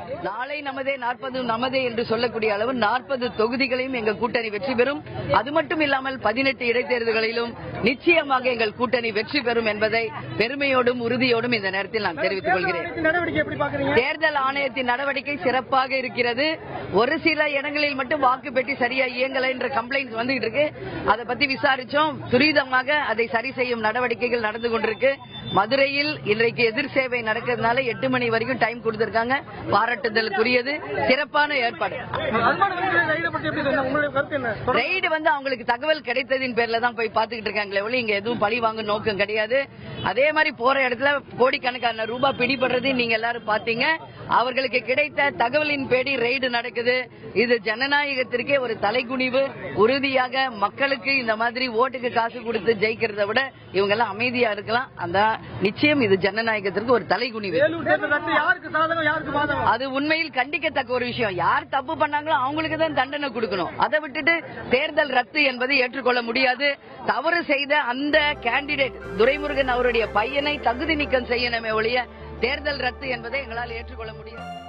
நாளை நமதே நாற்பது நமதே என்று சொல்லக்கூடிய அளவு நாற்பது தொகுதிகளையும் எங்கள் கூட்டணி வெற்றி பெறும் அது மட்டும் இல்லாமல் பதினெட்டு இடைத்தேர்தல்களிலும் நிச்சயமாக எங்கள் கூட்டணி வெற்றி பெறும் என்பதை பெருமையோடும் உறுதியோடும் இந்த நேரத்தில் நான் தெரிவித்துக் கொள்கிறேன் நடவடிக்கை எப்படி பாக்குறீங்க தேர்தல் ஆணையத்தின் நடவடிக்கை சிறப்பாக இருக்கிறது ஒரு சில இடங்களில் மட்டும் வாக்கு பெட்டி சரியா இயங்கல என்ற கம்ப்ளைண்ட் வந்துகிட்டு இருக்கு அதை பத்தி விசாரிச்சோம் துரிதமாக அதை சரி செய்யும் நடவடிக்கைகள் நடந்து கொண்டிருக்கு மதுரையில் இன்றைக்கு எதிர் சேவை நடக்கிறதுனால எட்டு மணி வரைக்கும் டைம் கொடுத்திருக்காங்க பாராட்டுதலுக்குரியது சிறப்பான ஏற்பாடு அல்மான் ரைடை பற்றி எப்படி சொன்னீங்க? உங்களுடைய கருத்து என்ன ரைடு வந்து அவங்களுக்கு தகவல் கிடைத்ததின் பேர்ல தான் போய் பாத்துக்கிட்டு இருக்காங்களே ஒளி இங்க எதுவும் பழி வாங்க நோக்கம் கிடையாது அதே மாதிரி போற இடத்துல கோடிக்கணக்கான ரூபாய் பிடிபடுறதையும் நீங்க எல்லாரும் பாத்தீங்க அவர்களுக்கு கிடைத்த தகவலின் பேடி ரைடு நடக்குது இது ஜனநாயகத்திற்கே ஒரு தலைகுனிவு உறுதியாக மக்களுக்கு இந்த மாதிரி ஓட்டுக்கு காசு கொடுத்து ஜெயிக்கிறத விட இவங்க எல்லாம் அமைதியா இருக்கலாம் அந்த நிச்சயம் இது ஜனநாயகத்திற்கு ஒரு தலைகுனிவு வேலூர் தேர்தல் ரத்து யாருக்கு சாதகம் யாருக்கு பாதகம் அது உண்மையில் கண்டிக்கத்தக்க ஒரு விஷயம் யார் தப்பு பண்ணாங்களோ அவங்களுக்கு தான் தண்டனை கொடுக்கணும் அதை விட்டுட்டு தேர்தல் ரத்து என்பதை ஏற்றுக்கொள்ள முடியாது தவறு செய்த அந்த கேண்டிடேட் துரைமுருகன் அவருடைய பையனை தகுதி நீக்கம் செய்யணுமே ஒழிய தேர்தல் ரத்து என்பதை எங்களால் ஏற்றுக்கொள்ள முடியாது